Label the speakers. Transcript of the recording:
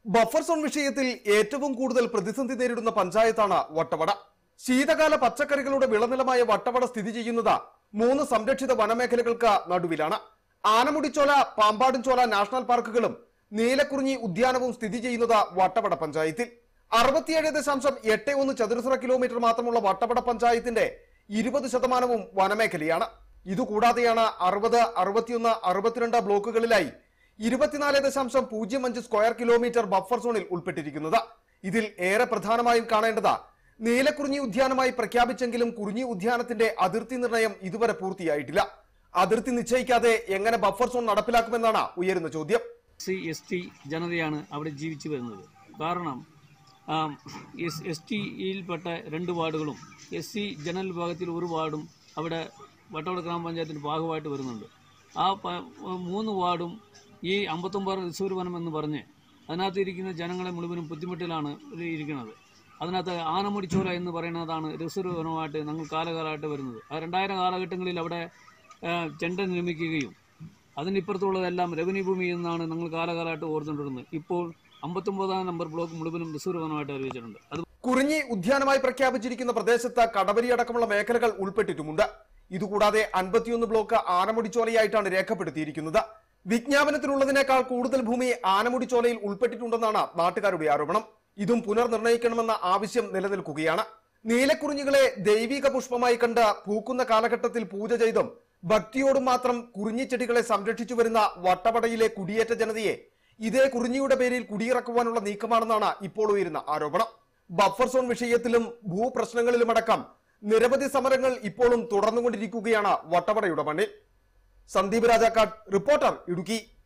Speaker 1: buffer zone വിഷയത്തിൽ ഏറ്റവും കൂടുതൽ പ്രതിസന്ധി നേരിടുന്ന പഞ്ചായത്താണ് വട്ടവട ശീതകാല പച്ചക്കറികളുടെ വിളനിലമായ വട്ടവട സ്ഥിതി ചെയ്യുന്നത് മൂന്ന് സംരക്ഷിത വനമേഖലകൾക്ക് നടുവിലാണ് ആനമുടിച്ചോല പാമ്പാടുംചോല നാഷണൽ പാർക്കുകളും നീലക്കുറിഞ്ഞി ഉദ്യാനവും സ്ഥിതി ചെയ്യുന്നത് വട്ടവട പഞ്ചായത്തിൽ അറുപത്തിയേഴ് ദശാംശം എട്ട് ഒന്ന് ചതുരശ്ര കിലോമീറ്റർ മാത്രമുള്ള വട്ടവട പഞ്ചായത്തിന്റെ ഇരുപത് ശതമാനവും വനമേഖലയാണ് ഇതുകൂടാതെയാണ് അറുപത് അറുപത്തിയൊന്ന് അറുപത്തിരണ്ട് ബ്ലോക്കുകളിലായി ഇരുപത്തിനാല് ദശാംശം പൂജ്യം അഞ്ച് സ്ക്വയർ കിലോമീറ്റർ ബഫർ സോണിൽ ഉൾപ്പെട്ടിരിക്കുന്നത് ഇതിൽ ഏറെ പ്രധാനമായും കാണേണ്ടത് നീലക്കുറിഞ്ഞി ഉദ്യാനമായി പ്രഖ്യാപിച്ചെങ്കിലും കുറിഞ്ഞി ഉദ്യാനത്തിന്റെ അതിർത്തി നിർണയം ഇതുവരെ പൂർത്തിയായിട്ടില്ല അതിർത്തി നിശ്ചയിക്കാതെ എങ്ങനെ ബഫർ സോൺ നടപ്പിലാക്കുമെന്നാണ് ഉയരുന്ന ചോദ്യം
Speaker 2: സി എസ് ടി ജനതയാണ് അവിടെ ജീവിച്ചു വരുന്നത് കാരണം എസ് എസ് ടിയിൽപ്പെട്ട രണ്ട് വാർഡുകളും എസ് സി ജനറൽ വിഭാഗത്തിൽ ഒരു വാർഡും അവിടെ വട്ടവട ഗ്രാമപഞ്ചായത്തിൻ്റെ ഭാഗമായിട്ട് വരുന്നുണ്ട് ആ പ- മൂന്ന് വാർഡും ഈ അമ്പത്തൊമ്പത് റിസർവ് വനം എന്ന് പറഞ്ഞ് അതിനകത്ത് ഇരിക്കുന്ന ജനങ്ങളെ മുഴുവനും ബുദ്ധിമുട്ടിലാണ് ഇത് ഇരിക്കുന്നത് അതിനകത്ത് ആനമുടിച്ചോല എന്ന് പറയുന്നതാണ് റിസർവ് വനമായിട്ട് ഞങ്ങൾ കാലകാലമായിട്ട് വരുന്നത് ആ രണ്ടായിരം കാലഘട്ടങ്ങളിൽ അവിടെ ആ, ചെണ്ട നിർമ്മിക്കുകയും അതിനിപ്പുറത്തുള്ളതെല്ലാം റവന്യൂ ഭൂമിയിൽ നിന്നാണ് ഞങ്ങൾ കാലകാലമായിട്ട് ഓർത്തുകൊണ്ടിരുന്നത് ഇപ്പോൾ അമ്പത്തൊമ്പതാം നമ്പർ ബ്ലോക്ക് മുഴുവനും റിസർവ് വനമായിട്ട് അറിയിച്ചിട്ടുണ്ട് അത്
Speaker 1: കുറിഞ്ഞി ഉദ്യാനമായി പ്രഖ്യാപിച്ചിരിക്കുന്ന പ്രദേശത്ത് കടവരി അടക്കമുള്ള മേഖലകൾ ഉൾപ്പെട്ടിട്ടുമുണ്ട് ഇതുകൂടാതെ അൻപത്തിയൊന്ന് ബ്ലോക്ക് ആനമുടിച്ചോലയായിട്ടാണ് രേഖപ്പെടുത്തിയിരിക്കുന്നത് വിജ്ഞാപനത്തിലുള്ളതിനേക്കാൾ കൂടുതൽ ഭൂമി ആനമുടിച്ചോലയിൽ ഉൾപ്പെട്ടിട്ടുണ്ടെന്നാണ് നാട്ടുകാരുടെ ആരോപണം ഇതും പുനർനിർണയിക്കണമെന്ന ആവശ്യം നിലനിൽക്കുകയാണ് നീലക്കുറിഞ്ഞികളെ ദൈവിക പുഷ്പമായി കണ്ട് പൂക്കുന്ന കാലഘട്ടത്തിൽ പൂജ ചെയ്തും ഭക്തിയോടും മാത്രം കുറിഞ്ഞിച്ചെടികളെ സംരക്ഷിച്ചു വരുന്ന വട്ടവടയിലെ കുടിയേറ്റ ജനതയെ ഇതേ കുറിഞ്ഞിയുടെ പേരിൽ കുടിയിറക്കുവാനുള്ള നീക്കമാണെന്നാണ് ഇപ്പോൾ ഉയരുന്ന ആരോപണം ബഫർ സോൺ വിഷയത്തിലും ഭൂപ്രശ്നങ്ങളിലുമടക്കം നിരവധി സമരങ്ങൾ ഇപ്പോഴും തുടർന്നുകൊണ്ടിരിക്കുകയാണ് വട്ടവടയുടെ മണ്ണിൽ സന്ദീപ് രാജാക്കാട് റിപ്പോർട്ടർ ഇടുക്കി